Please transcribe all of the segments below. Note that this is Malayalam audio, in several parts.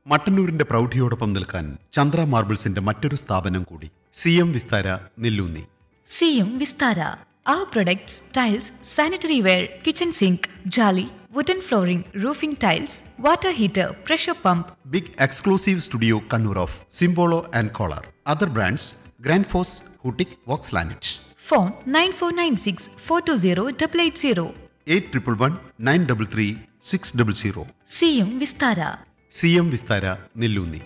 മട്ടന്നൂരിന്റെ പ്രൗഢിയോടൊപ്പം നിൽക്കാൻ ചന്ദ്ര മാർബിൾസിന്റെ മറ്റൊരു സ്ഥാപനം കൂടി സി എം വിസ്താര നെല്ലൂന്നി സിയും Vistara Our products, tiles, sanitary ware, kitchen sink, jolly, wooden flooring, roofing tiles, water heater, pressure pump, big exclusive studio Kannur of Simpolo and Kohler other brands Grundfos ഹൂട്ടിക് വോക്സ് ലാനറ്റ് phone 9496 420 880. Eight triple one nine double three six double zero സിയും Vistara C M Vistara Nelloonni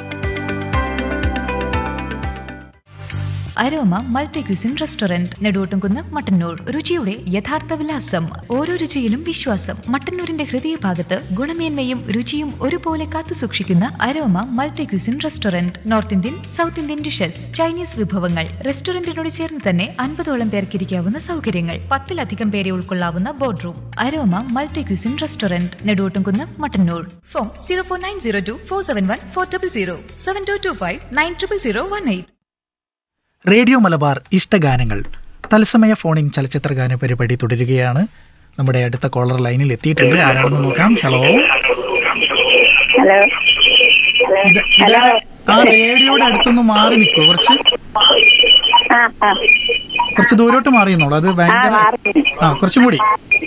Aroma multi cuisine restaurant Neduvottumkunnu Mattannur രുചിയുടെ യഥാർത്ഥ വിലാസം ഓരോ രുചിയിലും വിശ്വാസം മട്ടന്നൂരിന്റെ ഹൃദയഭാഗത്ത് ഗുണമേന്മയും രുചിയും ഒരുപോലെ കാത്തു സൂക്ഷിക്കുന്ന Aroma multi cuisine restaurant north Indian south Indian dishes Chinese വിഭവങ്ങൾ റെസ്റ്റോറന്റിനോട് ചേർന്ന് തന്നെ അൻപതോളം പേർക്ക് ഇരിക്കാവുന്ന സൗകര്യങ്ങൾ പത്തിലധികം പേരെ ഉൾക്കൊള്ളാവുന്ന board room Aroma multi cuisine restaurant Neduvottumkunnu Mattannur phone zero four nine zero two four seven one four double zero seven two two five nine triple zero one eight radio Malabar ഇഷ്ടഗാനങ്ങൾ തത്സമയ ഫോണിംഗ് ചലച്ചിത്ര ഗാന പരിപാടി തുടരുകയാണ് നമ്മുടെ അടുത്ത കോളർ ലൈനിൽ എത്തിയിട്ടുണ്ട് ആരാണെന്ന് നോക്കാം ഹലോ ഹലോ ഇത് ഇത് ആ റേഡിയോയുടെ അടുത്തൊന്ന് മാറി നിൽക്കൂ കുറച്ച് ആ ആ കുറച്ച് ദൂരോട്ട് മാറി നിന്നോളൂ അത് ഭയങ്കര ആ, മാറി. ആ കുറച്ചും കൂടി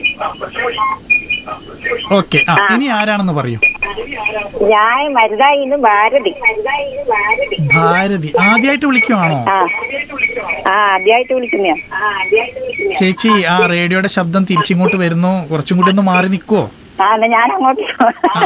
ഓക്കെ ആ ഇനി ആരാണെന്ന് പറയൂ ഞാൻ മരുതായിന്ന് ഭാരതി ഭാരതി ആദ്യമായിട്ട് വിളിക്കുവാണോ ആ ആ ആദ്യമായിട്ട് വിളിക്കുന്ന ചേച്ചി ആ റേഡിയോയുടെ ശബ്ദം തിരിച്ചിങ്ങോട്ട് വരുന്നു കുറച്ചും കൂടി ഒന്ന് മാറി നിൽക്കുവോ ആ എന്നാ ഞാൻ അങ്ങോട്ട് ആ,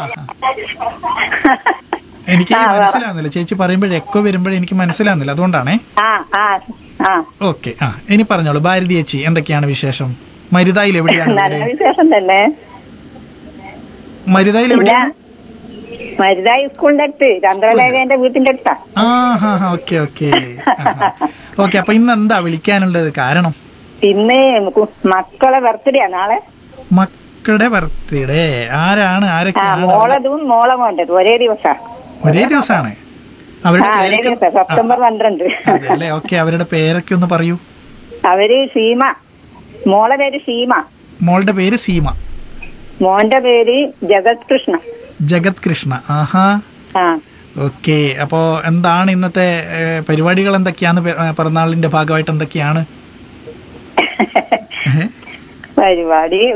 എനിക്ക് മനസ്സിലാവുന്നില്ല ചേച്ചി പറയുമ്പോഴേ എക്കോ വരുമ്പോഴേ എനിക്ക് മനസ്സിലാവുന്നില്ല അതുകൊണ്ടാണേ ആ ആ ആ ഓക്കെ ആ ഇനി പറഞ്ഞോളൂ ഭാരതി ചേച്ചി എന്തൊക്കെയാണ് വിശേഷം മരുതായിൽ എവിടെയാണ് നല്ല വീട് വിശേഷം തന്നെ മരുതായിൽ എവിടെയാണ് മരുതായി സ്കൂളിന്റെ അടുത്ത് ചന്ദ്രലേഖന്റെ വീട്ടിന്റെ അടുത്താ ആ ഹാ ഹാ ഓക്കെ ഓക്കെ ഓക്കെ അപ്പൊ ഇന്ന് എന്താ വിളിക്കാനുള്ളത് കാരണം ഇന്ന് കു- മക്കളെ ബർത്ത്ഡേ നാളെ മക്കളുടെ ബർത്ത്ഡേ ആരാണ് ആ ആരൊക്കെയാണ് മോളതും മോളെ മോണ്ടതും ഒരേ ദിവസാ ഒരേ ദിവസമാണ് അവരുടെ ആ ഒരേ പേരൊക്കെ ദിവസം സെപ്റ്റംബർ പന്ത്രണ്ട് അതെ അല്ലേ ഓക്കെ അവരുടെ പേരൊക്കെ ഒന്ന് പറയൂ അവര് സീമ മോളെ പേര് സീമ മോളുടെ പേര് സീമ മോന്റെ പേര് ജഗത് കൃഷ്ണ ജഗത് കൃഷ്ണ ആഹാ ആ ഓക്കെ അപ്പോ എന്താണ് ഇന്നത്തെ ഏ, പരിപാടികൾ എന്തൊക്കെയാണ് പെ- ഏ, പിറന്നാളിന്റെ ഭാഗമായിട്ട് എന്തൊക്കെയാണ് പരിപാടി